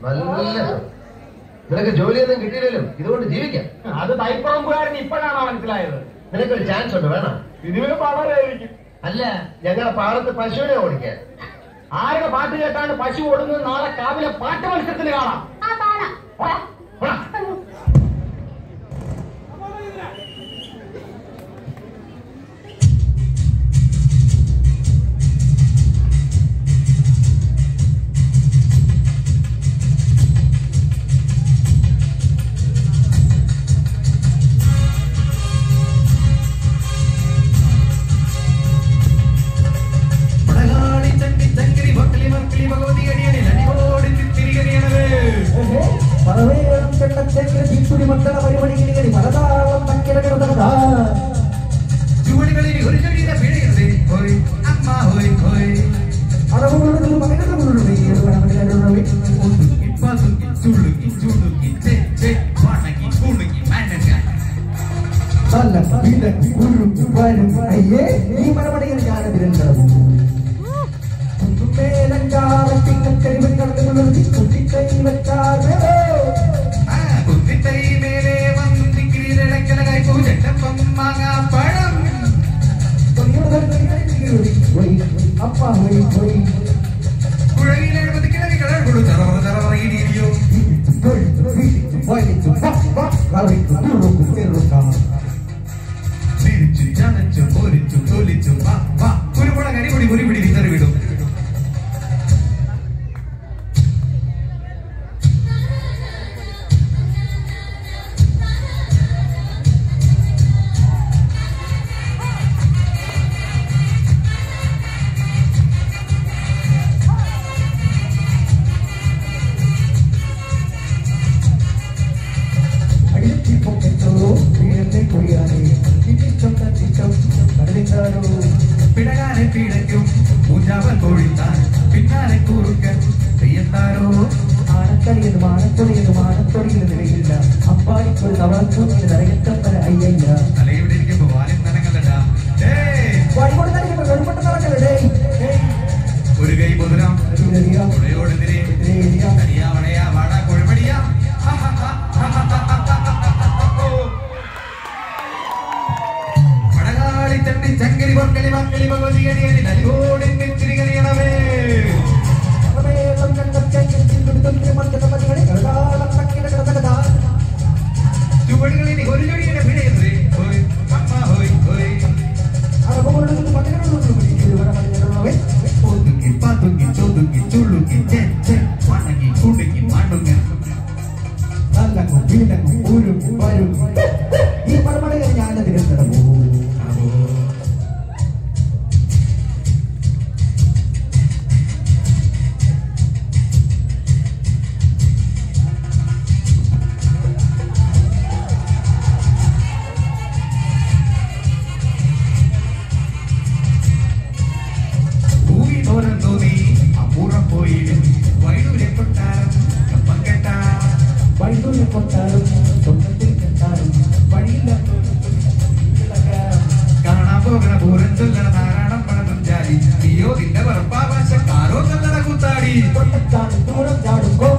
നല്ല ശബ്ദം. നിനക്ക് ജോലിയൊന്നും കിട്ടിയില്ലല്ലോ ഇതുകൊണ്ട് ജീവിക്കാം അത് തൈപ്പറമ്പുകാരൻ ഇപ്പോഴാണോ മനസ്സിലായത് നിനക്കൊരു ചാൻസ് ഉണ്ട് വേണം ഇതിന് പവറായിരിക്കും അല്ല ഞങ്ങളുടെ പാടത്ത് പശുവിനെ ഓടിക്കാൻ ആരുടെ പാട്ട് കേട്ടാണ് പശു ഓടുന്നത് നാളെ കാവിലെ പാട്ട് മത്സരത്തിന് കാണാം ആ കാണാം പോടാ, പോടാ. പടകാളി ചണ്ടി ചങ്കരി വക്കലി മക്കളി ഭഗവതി അടിയണിൽ അടിയോടി തിരികറിയണത് പലവേളം ചെണ്ടച്ചെങ്കില് തീക്കുടി മക്കള പരിമണികിണികളി പലതാളം തക്കിടകിടതാ ചുവടുകളിൽ ഒരു ചെടിയുടെ പിഴയുന്നത് ഹോയ് അമ്മ ഹോയ് ഹോയ് അളവുകളുടെ മകനുകളുടെ ഒതുങ്ങി പതുങ്ങി ചുളുങ്ങി ചുളുങ്ങി ചെ ചെ വണങ്ങി കുണുങ്ങി മണങ്ങ നല്ല വിലക്ക് ഉരുക്ക് വരും അയ്യേ ഈ മരമടയിൽ ഞാനതിരുന്നതും ആ കുത്തിത്തൈ മേലെ വന്നു തിക്കിരിടക്കലകായി പൂജട്ടപ്പം മാങ്ങാ പഴം അപ്പ പോയി പോയി കുഴയിൽ എഴുപത് കിളവികൾ കൊടു തറവറ തറവറ ഇടിയോ തിരിച്ചു ചതച്ചു പൊരിച്ചു തൊലിച്ചു വാ വാ കുരുമുളക് അടിപൊളി മുറി പിടി വിതറി വിടും പിടകാനെ പിടയ്ക്കും പൂജാവൽ കോഴിത്താൻ പിന്നാലെ കൂറുക്കൻ തെയ്യത്താരോ ആണക്കളിയെന്നും ആണത്തൊടിയെന്നും ആണത്തൊടിയിൽ നിലയില്ല അപ്പാടിക്കൊരു നവളത്തൊടിയിൽ നരകത്തപ്പന അയ്യയ്യ തലയുടെ ഇരിക്കുമ്പോ വാലിൻ നനങ്ങളടാ വഴികൊണ്ട് തന്നെ വെളുപ്പെട്ട നടക്കല്ലേ ഒരു കൈ പൊതുരാം തുണയോടെതിരെ തടിയാ വടയാ വാടാ കൊഴുപടിയാ പടകാളി തണ്ടി ചങ്കരി പൊക്കലി മക്കളി ഭഗവതി അടിയനിൽ അലിവോടെ തിരികറിയണമേ ചുവടുകളിൽ ഒരു ജോഡിയുടെ പിഴയുന്നത് ഹോയ് അമ്മ ഹോയ് ഹോയ് ഒതുങ്ങി പതുങ്ങി ചൊതുങ്ങി ചുളുങ്ങി ചെ ചെ വണങ്ങി കുടുങ്ങി മണുങ്ങ ഈ പടമടയിൽ ഞാനതിരുന്നിടമോ ഭൂമി തോരന്നു നീ അപ്പുറം പോയിടും വൈഡൂരെ കൊട്ടാരം കപ്പം കെട്ടാ വൈദ്യുതി കൊട്ടാലും സ്വപ്നത്തിൽ കെട്ടാലും വഴിയില്ലാത്തൊരു കാണാൻ പോകണ പൂരം ചൊല്ലണ ധാരാളം പണതും ജാതി നീയോ നിന്റെ പറപ്പാവാശക്കാരോ ചൊല്ലണ കൂത്താടി കൊട്ടച്ചാടും ദൂരം ചാടും ഗോ